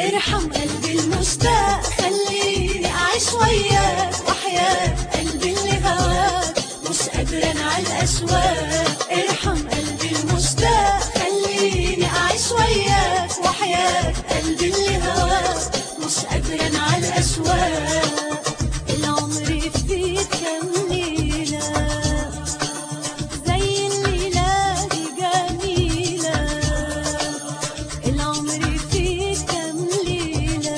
ارحم قلبي المشتاق خليني أعيش وياك وحياة قلبي اللي هواك مش قادرة أنا على الأشواق ارحم قلبي المشتاق خليني أعيش وياك وحياة قلبي اللي هواك مش قادرة أنا على الأشواق العمر فيك كم ليلة زي الليلة دي جميلة العمر فيك كم ليلة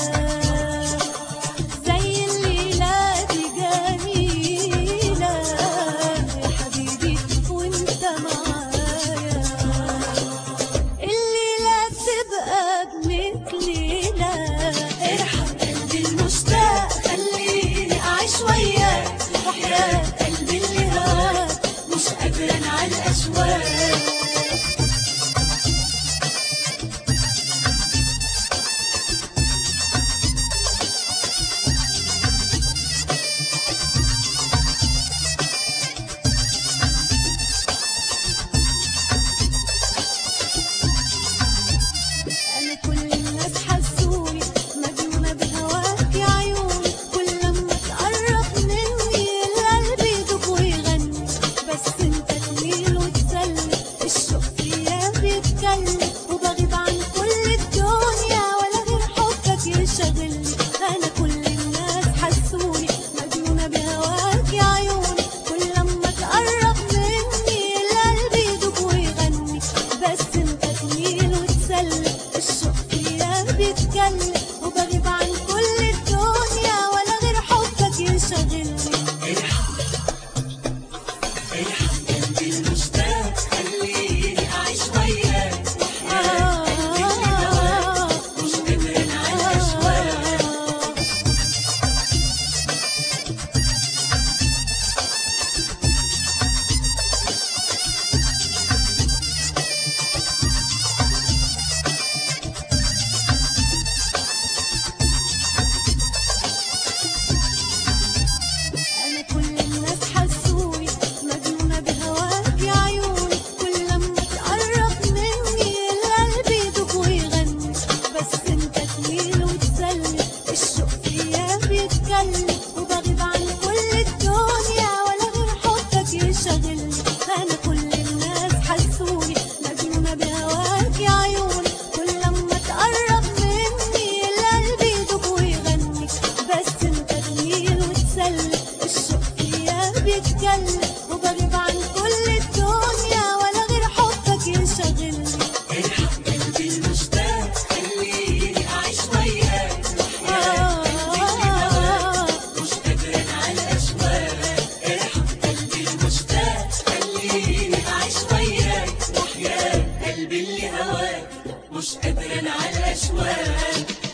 زي الليلة دي جميلة يا حبيبي وانت معايا الليلة بتبقى بميت ليلة ارحم قلبي المشتاق خليني أعيش وياك وحياة قلبي اللي هواك مش قادرة أنا على الأشواق أنا كل الناس حسوني مجنونة بهواك يا عيوني كل لما تقرب مني القلب يدوب ويغني بس انت تميل وتسلي الشوق فيا بيتكلم وبغيب عن كل الدنيا ولا غير حبك يشغلني أنا كل الناس حسوني مجنونة بهواك يا عيوني كل لما تقرب مني القلب يدوب ويغني بس انت تميل وتسلي الشوق فيا بيتكلم وبغيب عن كل الدنيا ولا غير حبك يشغلني ارحم ارحم قلبي المشتاق خليني أعيش وياك وحياة قلبي اللي هواك مش قادرة أنا على الأشواق أنا كل الناس حسوني مجنونة بهواك يا عيوني كل لما تقرب مني القلب يدوب ويغني بس انت تميل وتسلي الشوق فيا بيتكلم وبغيب عن كل الدنيا ولا غير حبك يشغلني أنا كل الناس حسوني مجنونة بهواك يا عيوني كل لما تقرب مني القلب يدوب ويغني بس انت تميل وتسلي الشوق فيا بيتكلم وبغيب عن كل الدنيا ولا غير حبك يشغلني ارحم قلبي المشتاق خليني أعيش وياك وحياة قلبي اللي هواك مش قادرة أنا على الأشواق ارحم قلبي المشتاق خليني أعيش وياك وحياة قلبي اللي هواك مش قادرة أنا على الأشواق